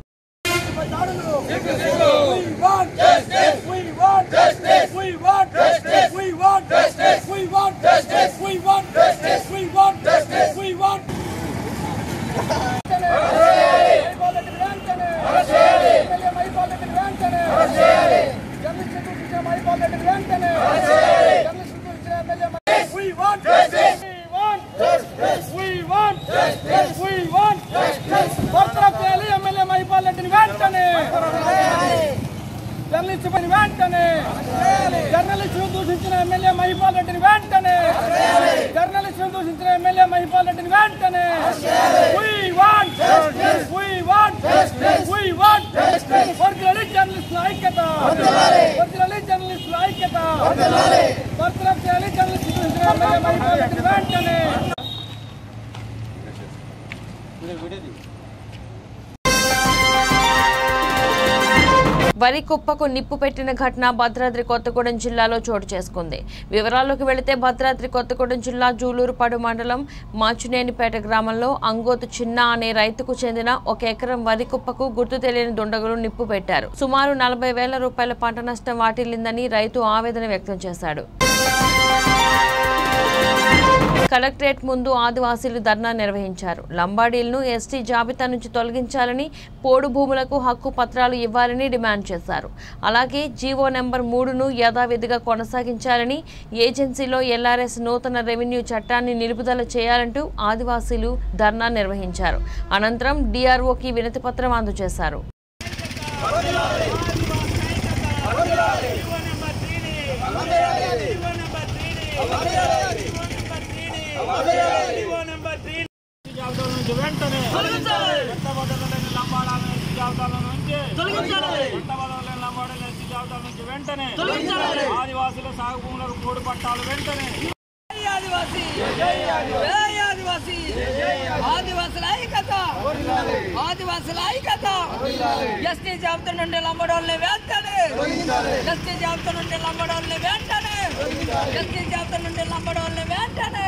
ఎమ్మెల్యే మహిపాల్ రెడ్డిని వెంటనే వరి కుప్పకు నిప్పు పెట్టిన ఘటన భద్రాద్రి కొత్తగూడెం జిల్లాలో చోటు చేసుకుంది వివరాల్లోకి వెళితే భద్రాద్రి కొత్తగూడెం జిల్లా జూలూరుపాడు మండలం మాచునేనిపేట గ్రామంలో అంగోతు చిన్న అనే రైతుకు చెందిన ఒక ఎకరం వరి కుప్పకు గుర్తు తెలియని దుండగులు నిప్పు పెట్టారు సుమారు నలభై వేల రూపాయల పంట నష్టం వాటిల్లిందని రైతు ఆవేదన వ్యక్తం చేశాడు కలెక్టరేట్ ముందు ఆదివాసీలు ధర్నా నిర్వహించారు లంబాడీలను ఎస్టీ జాబితా నుంచి తొలగించాలని పోడు భూములకు హక్కు పత్రాలు ఇవ్వాలని డిమాండ్ చేశారు అలాగే జీవో నెంబర్ మూడును యథావిధిగా కొనసాగించాలని ఏజెన్సీలో ఎల్ఆర్ఎస్ నూతన రెవెన్యూ చట్టాన్ని నిలుపుదల చేయాలంటూ ఆదివాసీలు ధర్నా నిర్వహించారు అనంతరం డిఆర్ఓకి వినతిపత్రం అందజేశారు జాబితాల నుంచి వెంటనే చట్టబద్ధమైన లంబాడాలను ఎస్సీ జాబితాల నుంచి చట్టబద్ధమైన లంబాడాలను ఎస్సీ జాబితాల నుంచి వెంటనే ఆదివాసుల సాగు భూములకు మూడు పట్టాలు వెంటనే ఆదివాసీ జై ఆదివాసీ ఆదివాసుల ఐక్యత ఆదివాసుల ఐక్యత ఎస్టీ జాబితా నుండి లంబడోళ్ళని వెంటనే ఎస్టీ జాబితా నుండి లంబడోళ్ళని వెంటనే ఎస్టీ జాబితా నుండి లంబడోళ్ళని వెంటనే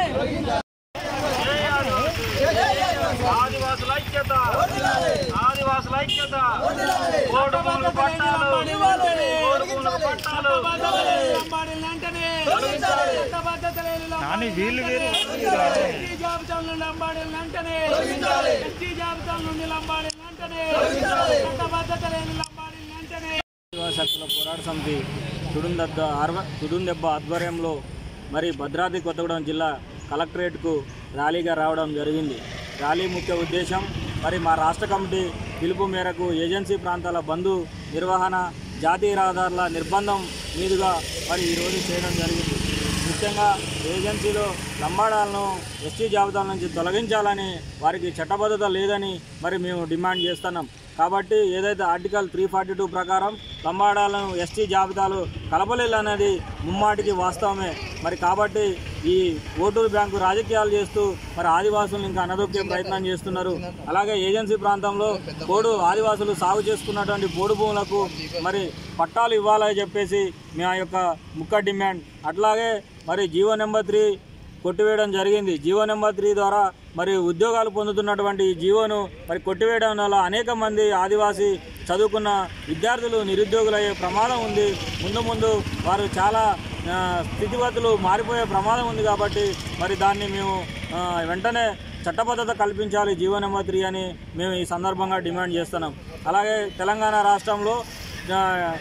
ఆదివాసుల ఐక్యత ఆదివాసుల ఐక్యత ఓటు భూములు పట్టాలు ఓటు భూములు పట్టాలు నాని వీళ్ళు వేరు ఎస్టీ జాబితాల నుండి లంబాడీలు వెంటనే ఎస్టీ జాబితాల నుండి లంబాడీలు వెంటనే చట్టబద్ధత లేని లంబాడీలు వెంటనే ఆదివాసీ హక్కుల పోరాట సమితి తుడుందెబ్బ ఆర్వ తుడుందెబ్బ ఆధ్వర్యంలో మరి భద్రాద్రి కొత్తగూడెం జిల్లా కలెక్టరేట్కు ర్యాలీగా రావడం జరిగింది ర్యాలీ ముఖ్య ఉద్దేశం మరి మా రాష్ట్ర కమిటీ పిలుపు మేరకు ఏజెన్సీ ప్రాంతాల బంధు నిర్వహణ జాతీయ రహదారుల నిర్బంధం మీదుగా మరి ఈరోజు చేయడం జరిగింది ముఖ్యంగా ఏజెన్సీలో లంబాడాలను ఎస్టీ జాబితాల నుంచి తొలగించాలని వారికి చట్టబద్ధత లేదని మరి మేము డిమాండ్ చేస్తున్నాం కాబట్టి ఏదైతే ఆర్టికల్ త్రీ ఫార్టీ టూ ప్రకారం లంబాడాలను ఎస్టీ జాబితాలు కలపలేదనేది ముమ్మాటికి వాస్తవమే మరి కాబట్టి ఈ ఓటూరు బ్యాంకు రాజకీయాలు చేస్తూ మరి ఆదివాసులను ఇంకా అనదొక్కే ప్రయత్నం చేస్తున్నారు అలాగే ఏజెన్సీ ప్రాంతంలో పోడు ఆదివాసులు సాగు చేసుకున్నటువంటి పోడు భూములకు మరి పట్టాలు ఇవ్వాలని చెప్పేసి మా యొక్క ముక్క డిమాండ్ అట్లాగే మరి జీవో నెంబర్ త్రీ కొట్టివేయడం జరిగింది జీవో నెంబర్ త్రీ ద్వారా మరి ఉద్యోగాలు పొందుతున్నటువంటి ఈ జీవోను మరి కొట్టివేయడం వల్ల అనేక మంది ఆదివాసీ చదువుకున్న విద్యార్థులు నిరుద్యోగులయ్యే ప్రమాదం ఉంది ముందు ముందు వారు చాలా ఆ, స్థితిగతులు మారిపోయే ప్రమాదం ఉంది కాబట్టి మరి దాన్ని మేము ఆ, వెంటనే చట్టబద్ధత కల్పించాలి జీవో నెంబర్ త్రీ అని మేము ఈ సందర్భంగా డిమాండ్ చేస్తున్నాం అలాగే తెలంగాణ రాష్ట్రంలో ఆ,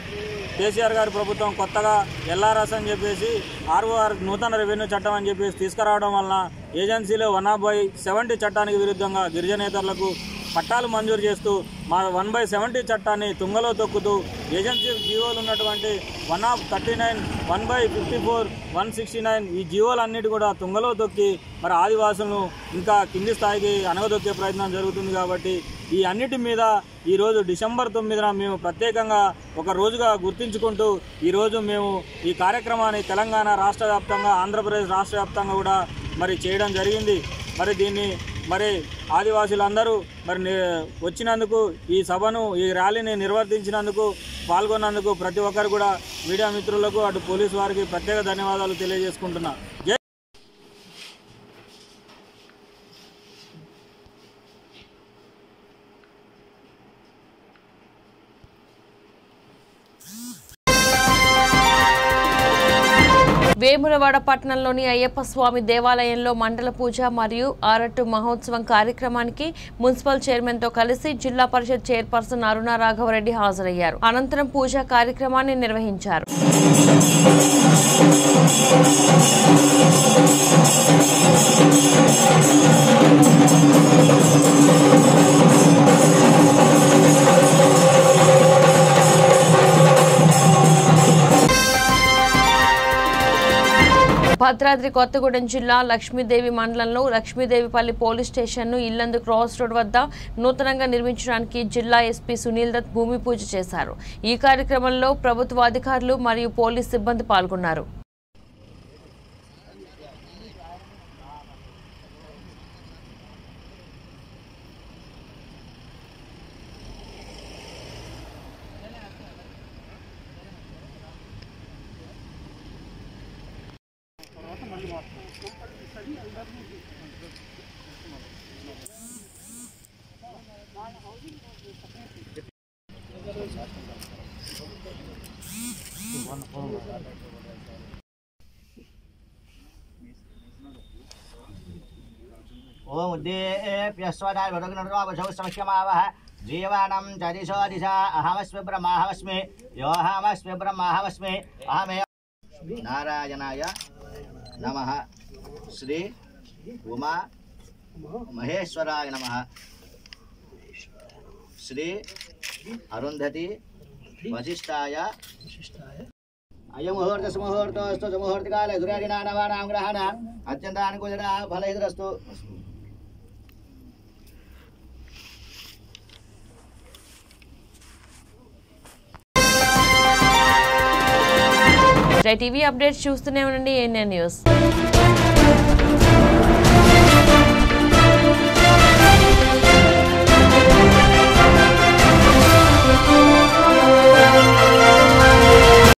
కేసీఆర్ గారి ప్రభుత్వం కొత్తగా ఎల్ఆర్ఎస్ అని చెప్పేసి ఆర్ఓఆర్ నూతన రెవెన్యూ చట్టం అని చెప్పేసి తీసుకురావడం వలన ఏజెన్సీలో వన్ ఆఫ్ బై సెవెంటీ చట్టానికి విరుద్ధంగా గిరిజనేతరులకు పట్టాలు మంజూరు చేస్తూ మా వన్ బై సెవెంటీ చట్టాన్ని తుంగలో తొక్కుతూ ఏజెన్సీ జీవోలు ఉన్నటువంటి one of thirty nine one by fifty four one sixty nine ఈ జీవోలన్నిటి కూడా తుంగలో తొక్కి మరి ఆదివాసులను ఇంకా కింది స్థాయికి అనగదొక్కే ప్రయత్నం జరుగుతుంది కాబట్టి ఈ అన్నిటి మీద ఈరోజు డిసెంబర్ తొమ్మిదిన మేము ప్రత్యేకంగా ఒక రోజుగా గుర్తించుకుంటూ ఈరోజు మేము ఈ కార్యక్రమాన్ని తెలంగాణ రాష్ట్ర వ్యాప్తంగా ఆంధ్రప్రదేశ్ రాష్ట్ర వ్యాప్తంగా కూడా మరి చేయడం జరిగింది మరి దీన్ని మరి ఆదివాసులందరూ మరి ని- వచ్చినందుకు ఈ సభను ఈ ర్యాలీని నిర్వర్తించినందుకు పాల్గొన్నందుకు ప్రతి ఒక్కరు కూడా మీడియా మిత్రులకు అటు పోలీసు వారికి ప్రత్యేక ధన్యవాదాలు తెలియజేసుకుంటున్నా జై వేములవాడ పట్టణంలోని అయ్యప్ప స్వామి దేవాలయంలో మండల పూజ మరియు ఆరట్టు మహోత్సవం కార్యక్రమానికి మున్సిపల్ చైర్మన్ తో కలిసి జిల్లా పరిషత్ చైర్పర్సన్ అరుణ రాఘవరెడ్డి హాజరయ్యారు అనంతరం పూజా కార్యక్రమాన్ని నిర్వహించారు భద్రాద్రి కొత్తగూడెం జిల్లా లక్ష్మీదేవి మండలంలో లక్ష్మీదేవిపల్లి పోలీస్ స్టేషన్ను ఇల్లందు క్రాస్ రోడ్ వద్ద నూతనంగా నిర్మించడానికి జిల్లా ఎస్పీ సునీల్ దత్ భూమి పూజ చేశారు ఈ కార్యక్రమంలో ప్రభుత్వ అధికారులు మరియు పోలీస్ సిబ్బంది పాల్గొన్నారు ఓం ఉద్దేప్యస్వదాయ వదగ్నర్వావశౌ సమఖ్యమావహ జీవానం చ దిశో దిశ అహమస్మి బ్రహ్మాహమస్మి యోహమస్మి బ్రహ్మాహమస్మి అహమే నారాయణాయ నమ శ్రీ ఉమా మహేశ్వరాయ నమ శ్రీ అరుంధతి వశిష్టాయ అయముహూర్త సుముహూర్తోస్తు సుముహూర్తకాలే దురాడినానవానాం గ్రహణ అత్యంతానుకూల ఫలహితరస్తు టీవీ అప్డేట్స్ చూస్తూనే ఉండండి ఏఎన్ఎన్ న్యూస్